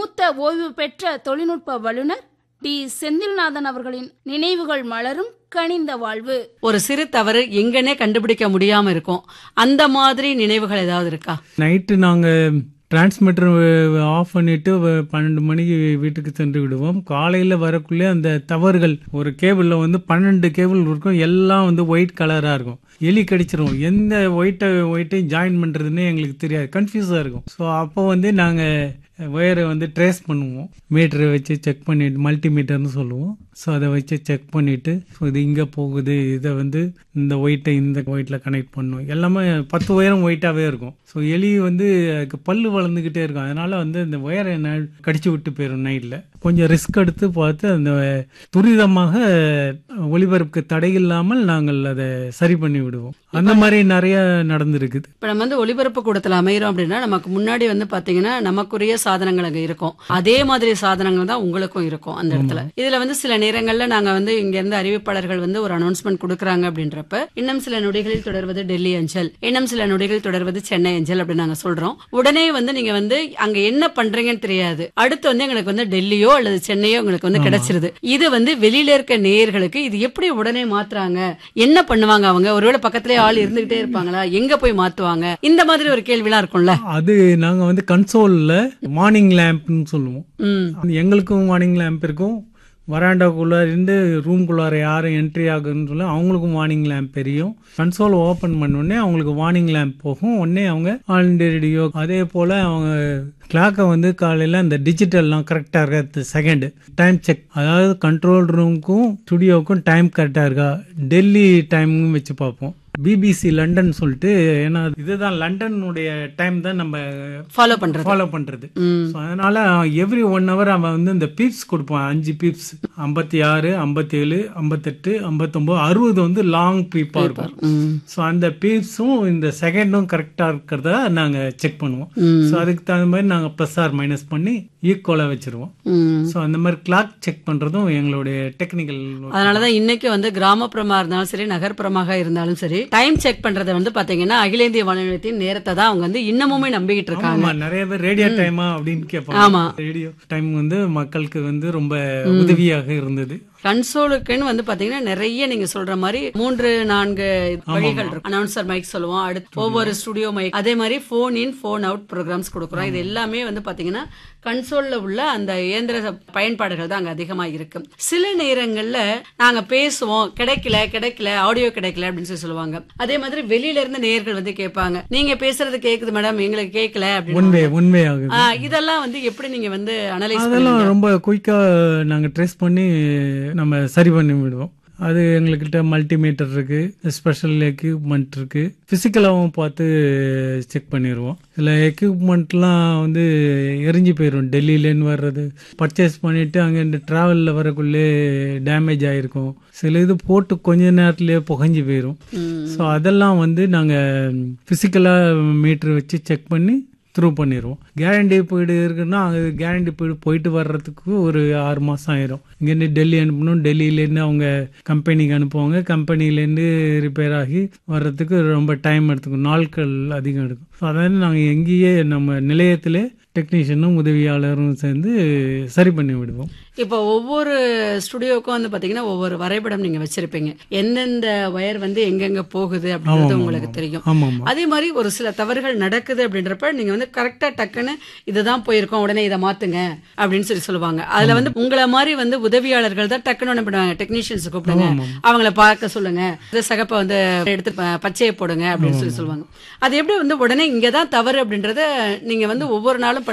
மூத்த ஓய்வு பெற்ற தொழில்நுட்ப வல்லுநர் டி செந்தில்நாதன் அவர்களின் நினைவுகள் மலரும் கனிந்த வாழ்வு ஒரு சிறு தவறு எங்கன்னே கண்டுபிடிக்க முடியாம இருக்கும் அந்த மாதிரி நினைவுகள் ஏதாவது இருக்கா நைட்டு நாங்கள் டிரான்ஸ்மிட்டர் ஆஃப் பண்ணிட்டு வ- பன்னெண்டு மணிக்கு வீட்டுக்கு சென்று விடுவோம் காலையில் வரக்குள்ளே அந்த தவறுகள் ஒரு கேபிளில் வந்து பன்னெண்டு கேபிள் இருக்கும் எல்லாம் வந்து ஒயிட் கலராக இருக்கும் எலி கடிச்சிரும் எந்த ஒயிட்டை ஒயிட்டையும் ஜாயின் பண்ணுறதுன்னு எங்களுக்கு தெரியாது கன்ஃபியூஸாக இருக்கும் ஸோ அப்போ வந்து நாங்கள் ஒயரை வந்து ட்ரேஸ் பண்ணுவோம் மீட்டரை வச்சு செக் பண்ணிட்டு மல்டிமீட்டர்னு சொல்லுவோம் ஸோ அதை வச்சு செக் பண்ணிட்டு ஸோ இது இங்கே போகுது இதை வந்து இந்த ஒயிட்டை இந்த ஒயிட்டில் கனெக்ட் பண்ணும் எல்லாமே பத்து ஒயரும் ஒயிட்டாகவே இருக்கும் ஸோ எலி வந்து அதுக்கு பல்லு வளர்ந்துக்கிட்டே இருக்கும் அதனால வந்து இந்த ஒயரை என்ன கடிச்சு விட்டு போயிடும் நைட்டில் கொஞ்சம் ரிஸ்க் எடுத்து பார்த்து அந்த துரிதமாக ஒளிபரப்புக்கு தடை இல்லாமல் நாங்கள் அதை சரி பண்ணி விடுவோம் அந்த மாதிரி நிறைய நடந்திருக்குது இப்ப நம்ம வந்து ஒளிபரப்பு கூடத்துல அமைகிறோம் அப்படின்னா நமக்கு முன்னாடி வந்து பாத்தீங்கன்னா நமக்குரிய சாதனங்கள் அங்க இருக்கும் அதே மாதிரி சாதனங்கள் தான் உங்களுக்கும் இருக்கும் அந்த இடத்துல இதுல வந்து சில நேரங்கள்ல நாங்க வந்து இங்க இருந்து அறிவிப்பாளர்கள் வந்து ஒரு அனௌன்ஸ்மெண்ட் கொடுக்குறாங்க அப்படின்றப்ப இன்னும் சில நொடிகளில் தொடர்வது டெல்லி அஞ்சல் இன்னும் சில நொடிகள் தொடர்வது சென்னை அஞ்சல் அப்படின்னு நாங்க சொல்றோம் உடனே வந்து நீங்க வந்து அங்க என்ன பண்றீங்கன்னு தெரியாது அடுத்து வந்து எங்களுக்கு வந்து டெல்லியோ அல்லது சென்னையோ உங்களுக்கு வந்து கிடைச்சிருது இது வந்து வெளியில இருக்க நேயர்களுக்கு இது எப்படி உடனே மாத்துறாங்க என்ன பண்ணுவாங்க அவங்க ஒருவேளை பக்கத்திலே ஆள் இருந்துகிட்டே இருப்பாங்களா எங்க போய் மாத்துவாங்க இந்த மாதிரி ஒரு கேள்விலாம் இருக்கும்ல அது நாங்கள் வந்து கன்சோலில் மார்னிங் லேம்ப்னு சொல்லுவோம் ம் எங்களுக்கும் வார்னிங் லேம்ப் இருக்கும் வராண்டாக்குள்ள இருந்து ரூம்குள்ளார யாரும் என்ட்ரி ஆகுதுன்னு சொல்லி அவங்களுக்கும் வார்னிங் லேம்ப் தெரியும் கன்சோல் ஓப்பன் பண்ண உடனே அவங்களுக்கு வார்னிங் லேம்ப் போகும் உடனே அவங்க ஆல் இண்டியா ரேடியோ அதே போல் அவங்க கிளாக்கை வந்து காலையில் அந்த டிஜிட்டல்லாம் கரெக்டாக இருக்கா செகண்ட் டைம் செக் அதாவது கண்ட்ரோல் ரூமுக்கும் ஸ்டுடியோவுக்கும் டைம் கரெக்டாக இருக்கா டெல்லி டைமும் வச்சு பார்ப்போம் பிபிசி லண்டன் சொல்லிட்டு ஏன்னா இதுதான் லண்டனுடைய டைம் தான் நம்ம ஃபாலோ பண்றது ஃபாலோ பண்றது ம் ஸோ அதனால எவ்ரி ஒன் ஹவர் அவன் வந்து இந்த பீப்ஸ் கொடுப்பான் அஞ்சு பீப்ஸ் ஐம்பத்தி ஆறு ஐம்பத்தி ஏழு ஐம்பத்தெட்டு ஐம்பத்தொம்போது அறுபது வந்து லாங் பீப்பாக இருக்கும் ம் ஸோ அந்த பீப்ஸும் இந்த செகண்டும் கரெக்டாக இருக்கிறத நாங்கள் செக் பண்ணுவோம் ம். ஸோ அதுக்கு தகுந்த மாதிரி நாங்கள் ப்ளஸ் ஆர் மைனஸ் பண்ணி ஈக்குவலாக வச்சிருவோம் ம் ஸோ அந்த மாதிரி கிளாக் செக் பண்ணுறதும் எங்களுடைய டெக்னிக்கல் அதனாலதான் இன்னைக்கு வந்து கிராமப்புறமா இருந்தாலும் சரி நகர்ப்புறமாக இருந்தாலும் சரி டைம் செக் பண்றதை வந்து பாத்தீங்கன்னா அகில இந்திய வானொலி நிலையத்தின் நேரத்தை தான் அவங்க வந்து இன்னமுமே நம்பிக்கிட்டு இருக்காங்க ஆமா நிறைய பேர் ரேடியோ டைமா அப்படின்னு ஆமா. கேட்பாங்க ரேடியோ டைம் வந்து மக்களுக்கு வந்து ரொம்ப உதவியாக இருந்தது கன்சோலுக்குன்னு வந்து பாத்தீங்கன்னா நிறைய நீங்க சொல்ற மாதிரி மூன்று நான்கு வழிகள் இருக்கு அனௌன்சர் மைக் சொல்லுவோம் அடுத்து ஒவ்வொரு ஸ்டுடியோ மைக் அதே மாதிரி phone in phone out programmes கொடுக்குறோம் இது எல்லாமே வந்து பாத்தீங்கன்னா கன்சோல்ல உள்ள அந்த இயந்திர பயன்பாடுகள் தான் அங்க அதிகமா இருக்கு சில நேரங்கள்ல நாங்க பேசுவோம் கிடைக்கல கிடைக்கல ஆடியோ கிடைக்கல அப்படின்னு சொல்லி சொல்லுவாங்க அதே மாதிரி வெளியில இருந்து நேயர்கள் வந்து கேட்பாங்க நீங்க பேசுறது கேக்குது மேடம் எங்களுக்கு கேட்கல அப்படின்னு உண்மை உண்மையாகுது ஆ, இதெல்லாம் வந்து எப்படி நீங்க வந்து அனலைஸ் அதெல்லாம் ரொம்ப குயிக்கா நாங்க ட்ரேஸ் பண்ணி நம்ம சரி பண்ணி விடுவோம் அது எங்ககிட்ட மல்டிமீட்டர் இருக்கு ஸ்பெஷல் எக்யூப்மெண்ட் இருக்கு பிசிக்கலாகவும் பார்த்து செக் பண்ணிடுவோம் சில எக்யூப்மெண்ட்லாம் வந்து எரிஞ்சு போயிடும் டெல்லியிலேருந்து வர்றது பர்ச்சேஸ் பண்ணிட்டு அங்கே டிராவலில் வரக்குள்ளே டேமேஜ் ஆயிருக்கும் சில இது போட்டு கொஞ்ச நேரத்துலேயே புகஞ்சு போயிடும் ஸோ அதெல்லாம் வந்து நாங்கள் ஃபிசிக்கலாக மீட்டர் வச்சு செக் பண்ணி த்ரூ பண்ணிடுவோம் கேரண்டி பீரியடு இருக்குன்னா அது கேரண்டி பீரியட் போயிட்டு வர்றதுக்கு ஒரு ஆறு மாதம் ஆயிரும் இங்கேருந்து டெல்லி அனுப்பணும் டெல்லியிலேருந்து அவங்க கம்பெனிக்கு அனுப்புவாங்க கம்பெனிலேருந்து ரிப்பேர் ஆகி வர்றதுக்கு ரொம்ப டைம் எடுத்துக்கும் நாட்கள் அதிகம் எடுக்கும் ஸோ அதாவது நாங்கள் எங்கேயே நம்ம நிலையத்திலே டெக்னீஷியனும் உதவியாளரும் சேர்ந்து சரி பண்ணி விடுவோம் இப்போ ஒவ்வொரு ஸ்டுடியோக்கும் வந்து பாத்தீங்கன்னா ஒவ்வொரு வரைபடம் நீங்க வச்சிருப்பீங்க எந்தெந்த வயர் வந்து எங்கெங்க போகுது அப்படின்றது உங்களுக்கு தெரியும் ஆமாம் ஆமாம் அதே மாதிரி ஒரு சில தவறுகள் நடக்குது அப்படின்றப்ப நீங்க வந்து கரெக்டா டக்குன்னு இதுதான் போயிருக்கோம் உடனே இதை மாத்துங்க அப்படின்னு சொல்லி சொல்லுவாங்க அதுல வந்து உங்களை மாதிரி வந்து உதவியாளர்கள் தான் டக்குன்னு என்ன பண்ணுவாங்க டெக்னீஷியன்ஸ் கூப்பிடுங்க அவங்கள பார்க்க சொல்லுங்க இந்த சகப்பை வந்து எடுத்து ப- பச்சையை போடுங்க அப்படின்னு சொல்லி சொல்லுவாங்க அது எப்படி வந்து உடனே இங்கதான் தவறு அப்படின்றத நீங்க வந்து ஒவ்வொரு நாளும்